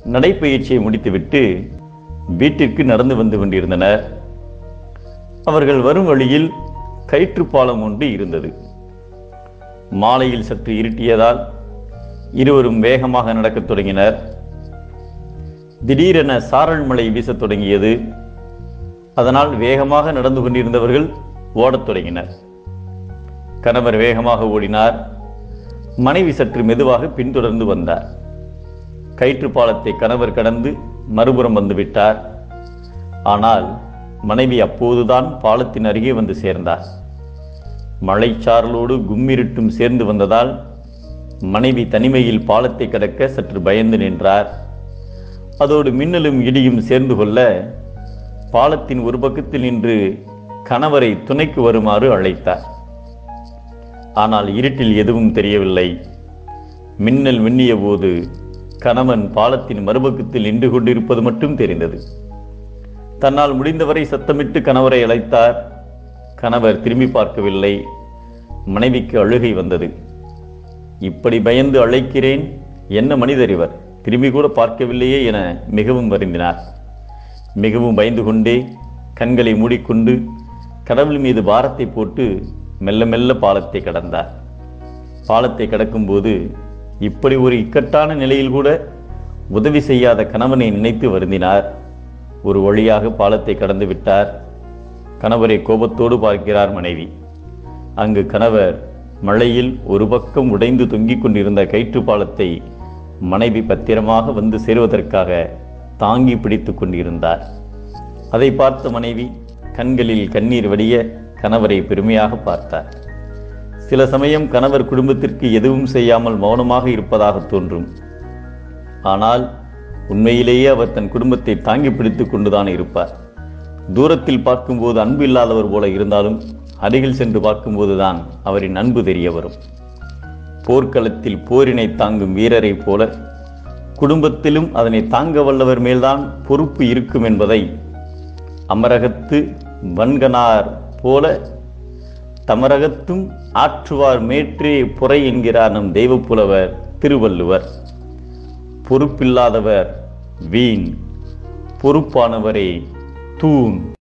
நடைப்பயிற்சியை முடித்துவிட்டு வீட்டிற்கு நடந்து வந்து கொண்டிருந்தனர் அவர்கள் வரும் வழியில் கயிற்றுப்பாலம் ஒன்று இருந்தது மாலையில் சற்று இருட்டியதால் இருவரும் வேகமாக நடக்கத் தொடங்கினர் திடீரென சாரல் மழை வீசத் தொடங்கியது அதனால் வேகமாக நடந்து கொண்டிருந்தவர்கள் ஓடத் தொடங்கினர் கணவர் வேகமாக ஓடினார் மனைவி சற்று மெதுவாக பின்தொடர்ந்து வந்தார் கயிற்று பாலத்தை கணவர் கடந்து மறுபுறம் வந்துவிட்டார் ஆனால் மனைவி அப்போதுதான் பாலத்தின் அருகே வந்து சேர்ந்தார் மழைச்சாரலோடு கும்மிருட்டும் சேர்ந்து வந்ததால் மனைவி தனிமையில் பாலத்தை கடக்க சற்று பயந்து நின்றார் அதோடு மின்னலும் இடியும் சேர்ந்து கொள்ள பாலத்தின் ஒரு பக்கத்தில் நின்று கணவரை துணைக்கு வருமாறு அழைத்தார் ஆனால் இருட்டில் எதுவும் தெரியவில்லை மின்னல் மின்னிய போது கணவன் பாலத்தின் மறுபக்கத்தில் நின்று கொண்டிருப்பது மட்டும் தெரிந்தது தன்னால் முடிந்தவரை சத்தமிட்டு கணவரை அழைத்தார் கணவர் திரும்பி பார்க்கவில்லை மனைவிக்கு அழுகை வந்தது இப்படி பயந்து அழைக்கிறேன் என்ன மனிதர் இவர் திரும்பி கூட பார்க்கவில்லையே என மிகவும் வருந்தினார் மிகவும் பயந்து கொண்டே கண்களை மூடிக்கொண்டு கடவுள் மீது பாரத்தை போட்டு மெல்ல மெல்ல பாலத்தை கடந்தார் பாலத்தை கடக்கும்போது இப்படி ஒரு இக்கட்டான நிலையில் கூட உதவி செய்யாத கணவனை நினைத்து வருந்தினார் ஒரு வழியாக பாலத்தை கடந்து விட்டார் கணவரை கோபத்தோடு பார்க்கிறார் மனைவி அங்கு கணவர் மழையில் ஒரு பக்கம் உடைந்து தொங்கிக் கொண்டிருந்த கயிற்று பாலத்தை மனைவி பத்திரமாக வந்து சேருவதற்காக தாங்கி பிடித்துக் கொண்டிருந்தார் அதை பார்த்த மனைவி கண்களில் கண்ணீர் வடிய கணவரை பெருமையாக பார்த்தார் சில சமயம் கணவர் குடும்பத்திற்கு எதுவும் செய்யாமல் மௌனமாக இருப்பதாக தோன்றும் ஆனால் உண்மையிலேயே அவர் தன் குடும்பத்தை தாங்கி பிடித்துக் கொண்டுதான் இருப்பார் தூரத்தில் பார்க்கும்போது அன்பு இல்லாதவர் போல இருந்தாலும் அருகில் சென்று பார்க்கும்போதுதான் அவரின் அன்பு தெரிய வரும் போர்க்களத்தில் போரினை தாங்கும் வீரரைப் போல குடும்பத்திலும் அதனை தாங்க வல்லவர் மேல்தான் பொறுப்பு இருக்கும் என்பதை அமரகத்து வன்கனார் போல தமரகத்தும் ஆற்றுவார் மேற்றே புரை என்கிறார் நம் தெய்வப்புலவர் திருவள்ளுவர் பொறுப்பில்லாதவர் வீண் பொறுப்பானவரே தூண்